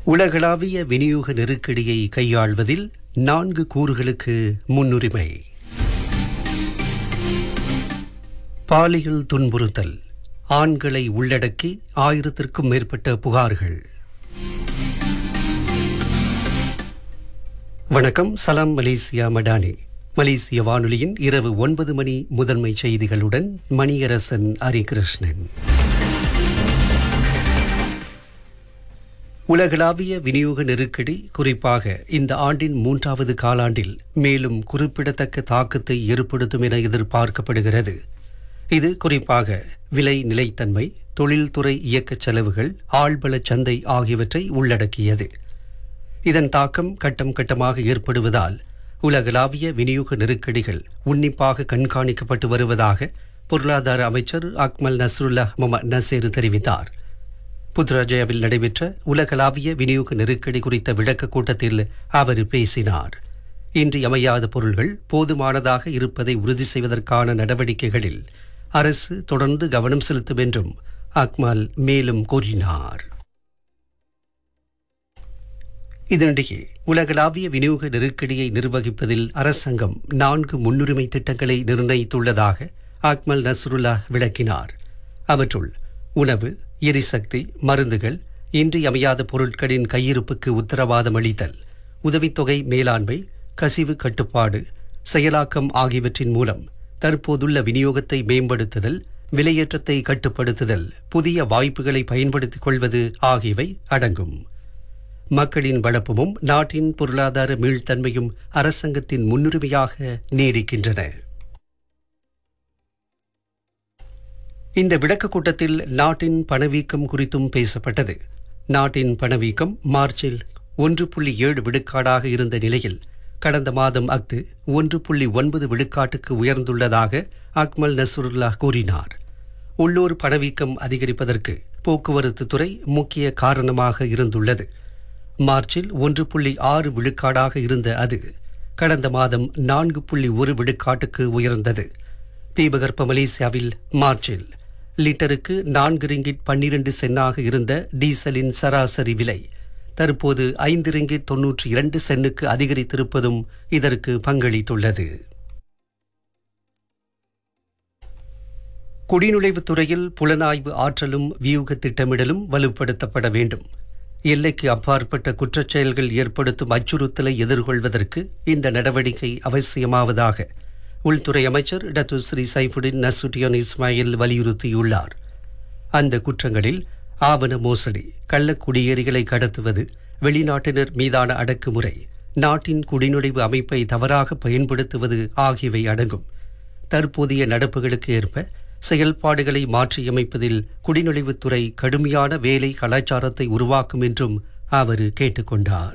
உலகளாவிய விநியோக நெருக்கடியை கையாள்வதில் நான்கு கூறுகளுக்கு முன்னுரிமை பாலியல் துன்புறுத்தல் ஆண்களை உள்ளடக்கி ஆயிரத்திற்கும் மேற்பட்ட புகார்கள் வணக்கம் சலாம் மலேசியா மடானி மலேசிய வானொலியின் இரவு ஒன்பது மணி முதன்மை செய்திகளுடன் மணியரசன் ஹரிகிருஷ்ணன் உலகளாவிய விநியோக நெருக்கடி குறிப்பாக இந்த ஆண்டின் மூன்றாவது காலாண்டில் மேலும் குறிப்பிடத்தக்க தாக்கத்தை ஏற்படுத்தும் என எதிர்பார்க்கப்படுகிறது இது குறிப்பாக விலை நிலைத்தன்மை தொழில்துறை இயக்கச் செலவுகள் ஆழ்பல சந்தை ஆகியவற்றை உள்ளடக்கியது இதன் தாக்கம் கட்டம் கட்டமாக ஏற்படுவதால் உலகளாவிய விநியோக நெருக்கடிகள் உன்னிப்பாக கண்காணிக்கப்பட்டு வருவதாக பொருளாதார அமைச்சர் அக்மல் நஸ்ருல்லா முகமது நசீர் தெரிவித்தார் புத்ராஜயாவில் நடைபெற்ற உலகளாவிய விநியோக நெருக்கடி குறித்த விளக்க கூட்டத்தில் அவர் பேசினார் இன்றியமையாத பொருள்கள் போதுமானதாக இருப்பதை உறுதி செய்வதற்கான நடவடிக்கைகளில் அரசு தொடர்ந்து கவனம் செலுத்தும் என்றும் அக்மல் மேலும் கூறினார் இதனிடையே உலகளாவிய விநியோக நெருக்கடியை நிர்வகிப்பதில் அரசாங்கம் நான்கு முன்னுரிமை திட்டங்களை நிர்ணயித்துள்ளதாக அக்மல் நஸ்ருல்லா விளக்கினார் அவற்றுள் உணவு எரிசக்தி மருந்துகள் இன்றியமையாத பொருட்களின் கையிருப்புக்கு உத்தரவாதம் அளித்தல் உதவித்தொகை மேலாண்மை கசிவு கட்டுப்பாடு செயலாக்கம் ஆகியவற்றின் மூலம் தற்போதுள்ள விநியோகத்தை மேம்படுத்துதல் விலையேற்றத்தை கட்டுப்படுத்துதல் புதிய வாய்ப்புகளை பயன்படுத்திக் கொள்வது ஆகியவை அடங்கும் மக்களின் வளப்பமும் நாட்டின் பொருளாதார மீள்தன்மையும் அரசாங்கத்தின் முன்னுரிமையாக நீடிக்கின்றன இந்த விளக்க கூட்டத்தில் நாட்டின் பணவீக்கம் குறித்தும் பேசப்பட்டது நாட்டின் பணவீக்கம் மார்ச்சில் ஒன்று புள்ளி ஏழு விழுக்காடாக இருந்த நிலையில் கடந்த மாதம் அஃது ஒன்று புள்ளி ஒன்பது விழுக்காட்டுக்கு உயர்ந்துள்ளதாக அக்மல் நசருல்லா கூறினார் உள்ளூர் பணவீக்கம் அதிகரிப்பதற்கு போக்குவரத்து துறை முக்கிய காரணமாக இருந்துள்ளது மார்ச்சில் ஒன்று புள்ளி ஆறு விழுக்காடாக இருந்த அது கடந்த மாதம் நான்கு புள்ளி ஒரு விழுக்காட்டுக்கு உயர்ந்தது தீபகற்ப மலேசியாவில் மார்ச்சில் லிட்டருக்கு நான்கு ரிங்கிட் பன்னிரண்டு சென்னாக இருந்த டீசலின் சராசரி விலை தற்போது ஐந்து ரிங்கிட் தொன்னூற்றி இரண்டு சென்னுக்கு அதிகரித்திருப்பதும் இதற்கு பங்களித்துள்ளது குடிநுழைவுத் துறையில் புலனாய்வு ஆற்றலும் வியூக திட்டமிடலும் வலுப்படுத்தப்பட வேண்டும் எல்லைக்கு அப்பாற்பட்ட குற்றச் செயல்கள் ஏற்படுத்தும் அச்சுறுத்தலை எதிர்கொள்வதற்கு இந்த நடவடிக்கை அவசியமாவதாக உள்துறை அமைச்சர் Datuk Seri Saifuddin Nasution Ismail வலியுறுத்தியுள்ளார் அந்த குற்றங்களில் ஆவண மோசடி கள்ளக்குடியேறிகளை கடத்துவது வெளிநாட்டினர் மீதான அடக்குமுறை நாட்டின் குடிநுழைவு அமைப்பை தவறாக பயன்படுத்துவது ஆகியவை அடங்கும் தற்போதைய நடப்புகளுக்கு ஏற்ப செயல்பாடுகளை மாற்றியமைப்பதில் குடிநுழைவுத்துறை கடுமையான வேலை கலாச்சாரத்தை உருவாக்கும் என்றும் அவர் கேட்டுக்கொண்டார்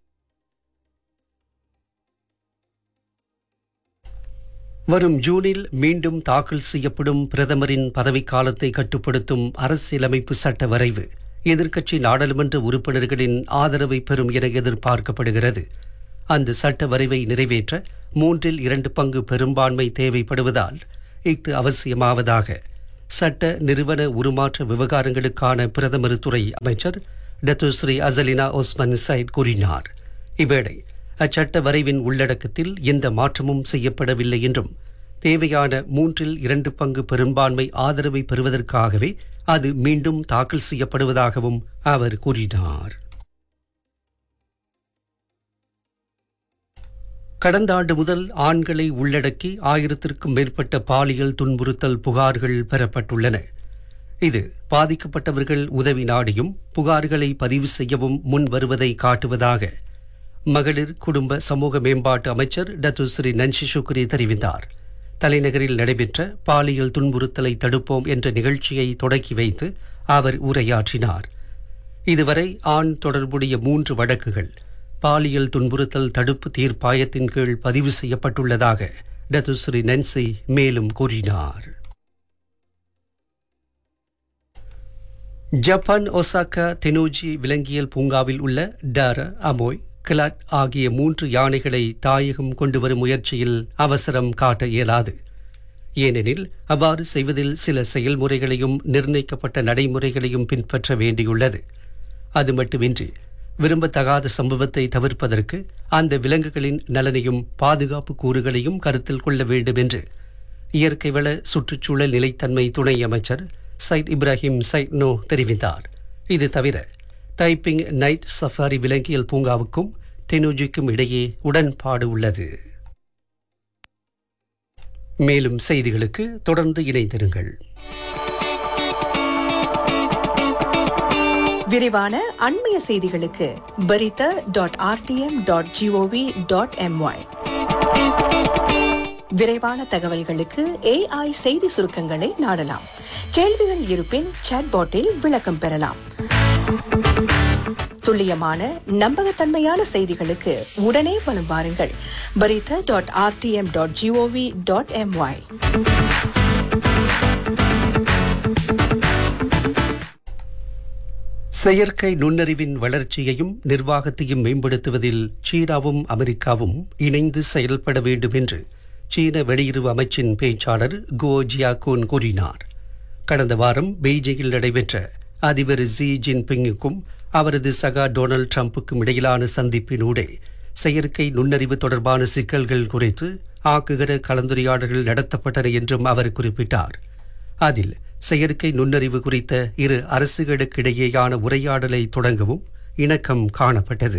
வரும் ஜூனில் மீண்டும் தாக்கல் செய்யப்படும் பிரதமரின் பதவிக்காலத்தை கட்டுப்படுத்தும் அரசியலமைப்பு சட்ட வரைவு எதிர்க்கட்சி நாடாளுமன்ற உறுப்பினர்களின் ஆதரவை பெறும் என எதிர்பார்க்கப்படுகிறது அந்த சட்ட வரைவை நிறைவேற்ற மூன்றில் இரண்டு பங்கு பெரும்பான்மை தேவைப்படுவதால் இஃது அவசியமாவதாக சட்ட நிறுவன உருமாற்ற விவகாரங்களுக்கான பிரதமர் துறை அமைச்சர் டத்துஸ்ரீ அசலினா ஒஸ்மன் சைட் கூறினார் இவ்வேளை அச்சட்ட வரைவின் உள்ளடக்கத்தில் எந்த மாற்றமும் செய்யப்படவில்லை என்றும் தேவையான மூன்றில் இரண்டு பங்கு பெரும்பான்மை ஆதரவை பெறுவதற்காகவே அது மீண்டும் தாக்கல் செய்யப்படுவதாகவும் அவர் கூறினார் கடந்த ஆண்டு முதல் ஆண்களை உள்ளடக்கி ஆயிரத்திற்கும் மேற்பட்ட பாலியல் துன்புறுத்தல் புகார்கள் பெறப்பட்டுள்ளன இது பாதிக்கப்பட்டவர்கள் உதவி நாடியும் புகார்களை பதிவு செய்யவும் முன் வருவதை காட்டுவதாக மகளிர் குடும்ப சமூக மேம்பாட்டு அமைச்சர் டத்து ஸ்ரீ நன்ஷி சுக்ரி தெரிவித்தார் தலைநகரில் நடைபெற்ற பாலியல் துன்புறுத்தலை தடுப்போம் என்ற நிகழ்ச்சியை தொடக்கி வைத்து அவர் உரையாற்றினார் இதுவரை ஆண் தொடர்புடைய மூன்று வழக்குகள் பாலியல் துன்புறுத்தல் தடுப்பு தீர்ப்பாயத்தின் கீழ் பதிவு செய்யப்பட்டுள்ளதாக டத்துஸ்ரீ நன்சி மேலும் கூறினார் ஜப்பான் ஒசாக்கா தெனோஜி விலங்கியல் பூங்காவில் உள்ள டார அமோய் கிளாட் ஆகிய மூன்று யானைகளை தாயகம் கொண்டு வரும் முயற்சியில் அவசரம் காட்ட இயலாது ஏனெனில் அவ்வாறு செய்வதில் சில செயல்முறைகளையும் நிர்ணயிக்கப்பட்ட நடைமுறைகளையும் பின்பற்ற வேண்டியுள்ளது அது மட்டுமின்றி விரும்பத்தகாத சம்பவத்தை தவிர்ப்பதற்கு அந்த விலங்குகளின் நலனையும் பாதுகாப்பு கூறுகளையும் கருத்தில் கொள்ள வேண்டும் என்று இயற்கை வள சுற்றுச்சூழல் நிலைத்தன்மை துணை அமைச்சர் சைட் இப்ராஹிம் சைட் நோ தெரிவித்தார் இது தவிர டைப்பிங் நைட் சஃபாரி விலங்கியல் பூங்காவுக்கும் தெனுஜிக்கும் இடையே உடன்பாடு உள்ளது மேலும் செய்திகளுக்கு தொடர்ந்து இணைந்திருங்கள் விரிவான அண்மைய செய்திகளுக்கு berita dot RTM dot gov dot my விரைவான தகவல்களுக்கு ஏஐ செய்தி சுருக்கங்களை நாடலாம் கேள்விகள் இருப்பின் சாட்பாட்டில் விளக்கம் பெறலாம் துல்லியமான நம்பகத்தன்மையான செய்திகளுக்கு உடனே வலம் வாருங்கள் berita dot RTM dot gov dot my செயற்கை நுண்ணறிவின் வளர்ச்சியையும் நிர்வாகத்தையும் மேம்படுத்துவதில் சீனாவும் அமெரிக்காவும் இணைந்து செயல்பட வேண்டும் என்று சீன வெளியுறவு அமைச்சின் பேச்சாளர் கோ ஜியாகோன் கூறினார் கடந்த வாரம் பெய்ஜிங்கில் நடைபெற்ற அதிபர் ஜி ஜின்பிங்குக்கும் அவரது சகா டொனால்டு டிரம்புக்கும் இடையிலான சந்திப்பினூடே செயற்கை நுண்ணறிவு தொடர்பான சிக்கல்கள் குறித்து ஆக்குகிற கலந்துரையாடல்கள் நடத்தப்பட்டன என்றும் அவர் குறிப்பிட்டார் அதில் செயற்கை நுண்ணறிவு குறித்த இரு அரசுகளுக்கிடையேயான உரையாடலை தொடங்கவும் இணக்கம் காணப்பட்டது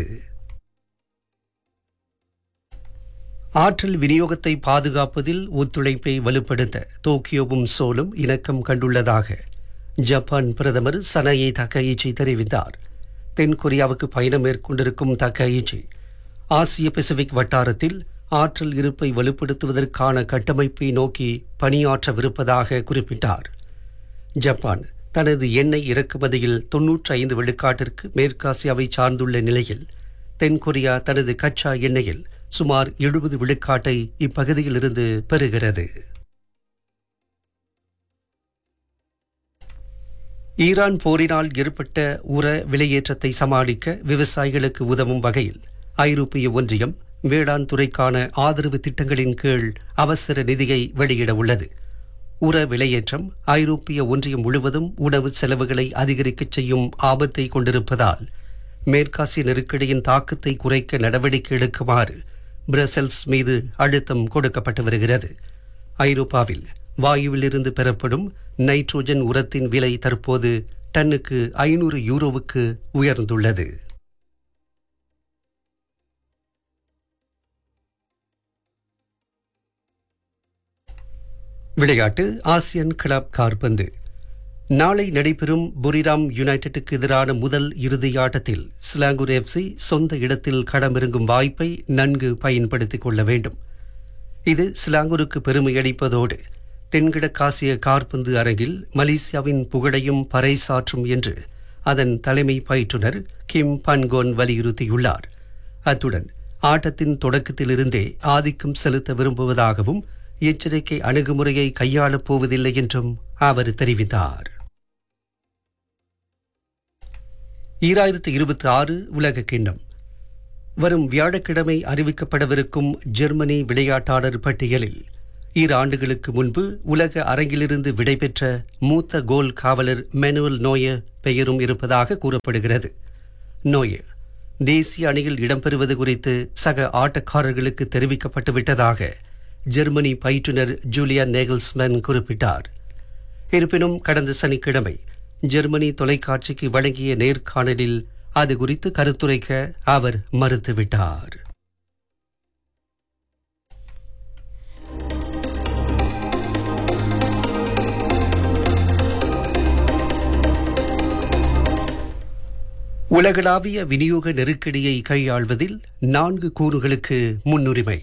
ஆற்றல் விநியோகத்தை பாதுகாப்பதில் ஒத்துழைப்பை வலுப்படுத்த டோக்கியோவும் சோலும் இணக்கம் கண்டுள்ளதாக ஜப்பான் பிரதமர் சனயி தக்கயிச்சி தெரிவித்தார் தென்கொரியாவுக்கு பயணம் மேற்கொண்டிருக்கும் தக்கயிச்சி ஆசிய பசிபிக் வட்டாரத்தில் ஆற்றல் இருப்பை வலுப்படுத்துவதற்கான கட்டமைப்பை நோக்கி பணியாற்றவிருப்பதாக குறிப்பிட்டார் ஜப்பான் தனது எண்ணெய் இறக்குமதியில் தொன்னூற்றி ஐந்து விழுக்காட்டிற்கு மேற்காசியாவை சார்ந்துள்ள நிலையில் தென்கொரியா தனது கச்சா எண்ணெயில் சுமார் எழுபது விழுக்காட்டை இப்பகுதியிலிருந்து பெறுகிறது ஈரான் போரினால் ஏற்பட்ட உர விலையேற்றத்தை சமாளிக்க விவசாயிகளுக்கு உதவும் வகையில் ஐரோப்பிய ஒன்றியம் வேளாண் துறைக்கான ஆதரவு திட்டங்களின் கீழ் அவசர நிதியை வெளியிட உள்ளது உர விலையேற்றம் ஐரோப்பிய ஒன்றியம் முழுவதும் உணவு செலவுகளை அதிகரிக்கச் செய்யும் ஆபத்தை கொண்டிருப்பதால் மேற்காசிய நெருக்கடியின் தாக்கத்தை குறைக்க நடவடிக்கை எடுக்குமாறு பிரசல்ஸ் மீது அழுத்தம் கொடுக்கப்பட்டு வருகிறது ஐரோப்பாவில் வாயுவிலிருந்து பெறப்படும் நைட்ரோஜன் உரத்தின் விலை தற்போது டன்னுக்கு ஐநூறு யூரோவுக்கு உயர்ந்துள்ளது விளையாட்டு ஆசியன் கிளப் கார்பந்து நாளை நடைபெறும் புரிராம் யுனைடெட்டுக்கு எதிரான முதல் இறுதி ஆட்டத்தில் ஸ்லாங்கூர் எஃப்சி சொந்த இடத்தில் களமிறங்கும் வாய்ப்பை நன்கு பயன்படுத்திக் கொள்ள வேண்டும் இது ஸ்லாங்கூருக்கு பெருமை அளிப்பதோடு தென்கிழக்காசிய கார்பந்து அரங்கில் மலேசியாவின் புகழையும் பறைசாற்றும் என்று அதன் தலைமை பயிற்றுனர் கிம் பன்கோன் வலியுறுத்தியுள்ளார் அத்துடன் ஆட்டத்தின் தொடக்கத்திலிருந்தே ஆதிக்கம் செலுத்த விரும்புவதாகவும் எச்சரிக்கை அணுகுமுறையை கையாளப் போவதில்லை என்றும் அவர் தெரிவித்தார் ஈராயிரத்து இருபத்தி ஆறு உலக கிண்ணம் வரும் வியாழக்கிழமை அறிவிக்கப்படவிருக்கும் ஜெர்மனி விளையாட்டாளர் பட்டியலில் இரு ஆண்டுகளுக்கு முன்பு உலக அரங்கிலிருந்து விடைபெற்ற மூத்த கோல் காவலர் மெனுவல் நோய பெயரும் இருப்பதாக கூறப்படுகிறது நோய தேசிய அணியில் இடம்பெறுவது குறித்து சக ஆட்டக்காரர்களுக்கு தெரிவிக்கப்பட்டு விட்டதாக ஜெர்மனி பயிற்றுனர் ஜூலியன் நேகல்ஸ்மேன் குறிப்பிட்டார் இருப்பினும் கடந்த சனிக்கிழமை ஜெர்மனி தொலைக்காட்சிக்கு வழங்கிய நேர்காணலில் அது குறித்து கருத்துரைக்க அவர் மறுத்துவிட்டார் உலகளாவிய விநியோக நெருக்கடியை கையாள்வதில் நான்கு கூறுகளுக்கு முன்னுரிமை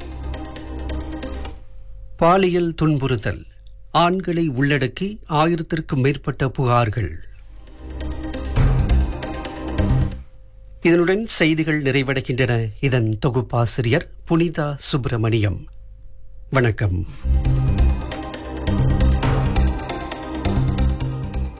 பாலியல் துன்புறுத்தல் ஆண்களை உள்ளடக்கி ஆயிரத்திற்கும் மேற்பட்ட புகார்கள் இதனுடன் செய்திகள் நிறைவடைகின்றன இதன் தொகுப்பாசிரியர் புனிதா சுப்பிரமணியம் வணக்கம்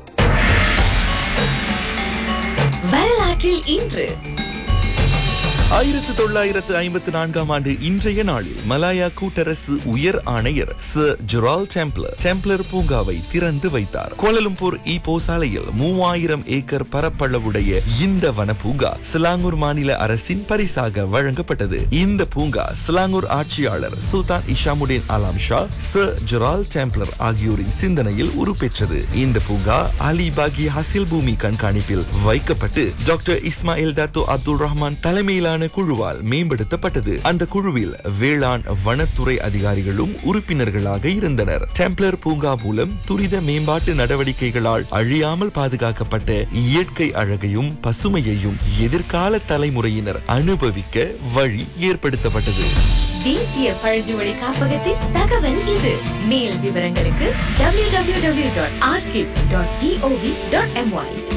வரலாற்றில் இன்று ஆயிரத்து தொள்ளாயிரத்து ஐம்பத்து நான்காம் ஆண்டு இன்றைய நாளில் மலாயா கூட்டரசு உயர் ஆணையர் சர் ஜெரால் டெம்ப்ளர் டெம்ப்ளர் பூங்காவை திறந்து வைத்தார் கோலலம்பூர் ஈப்போ சாலையில் மூவாயிரம் ஏக்கர் பரப்பளவுடைய இந்த வன பூங்கா சிலாங்கூர் மாநில அரசின் பரிசாக வழங்கப்பட்டது இந்த பூங்கா சிலாங்கூர் ஆட்சியாளர் Sultan Hishamuddin Alam Shah Sir Gerald Templer ஆகியோரின் சிந்தனையில் உருப்பெற்றது இந்த பூங்கா அலிபாகி ஹசில் பூமி கண்காணிப்பில் வைக்கப்பட்டு doctor Ismail Dato Abdul Rahman தலைமையிலான குழுவால் மேம்படுத்தப்பட்டது அந்த குழுவில் வேளாண் வனத்துறை அதிகாரிகளும் உறுப்பினர்களாக இருந்தனர் டெம்ப்ளர் பூங்கா மூலம் துரித மேம்பாட்டு நடவடிக்கைகளால் அழியாமல் பாதுகாக்கப்பட்ட இயற்கை அழகையும் பசுமையையும் எதிர்கால தலைமுறையினர் அனுபவிக்க வழி ஏற்படுத்தப்பட்டது தேசிய பழங்குடி காப்பகத்தின் தகவல் இது மேல் விவரங்களுக்கு www.archive.gov.my